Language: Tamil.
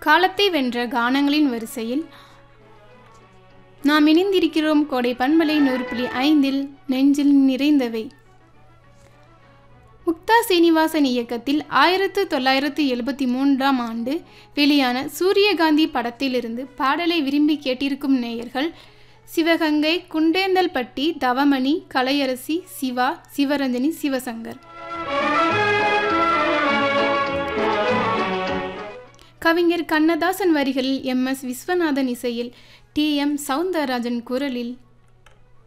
காலத்தை வென்ற கானங்களின் வரிசையில் நாம் இணைந்திருக்கிறோம் கோடை பண்பலை நூறு புள்ளி ஐந்தில் நெஞ்சில் நிறைந்தவை முக்தா சீனிவாசன் இயக்கத்தில் ஆயிரத்து தொள்ளாயிரத்து எழுபத்தி மூன்றாம் ஆண்டு வெளியான சூரியகாந்தி படத்திலிருந்து பாடலை விரும்பி கேட்டிருக்கும் நேயர்கள் சிவகங்கை குண்டேந்தல்பட்டி தவமணி கலையரசி சிவா சிவரஞ்சனி சிவசங்கர் கவிஞர் கண்ணதாசன் வரிகளில் எம் எஸ் விஸ்வநாதன் இசையில் டி எம் சவுந்தரராஜன் குரலில்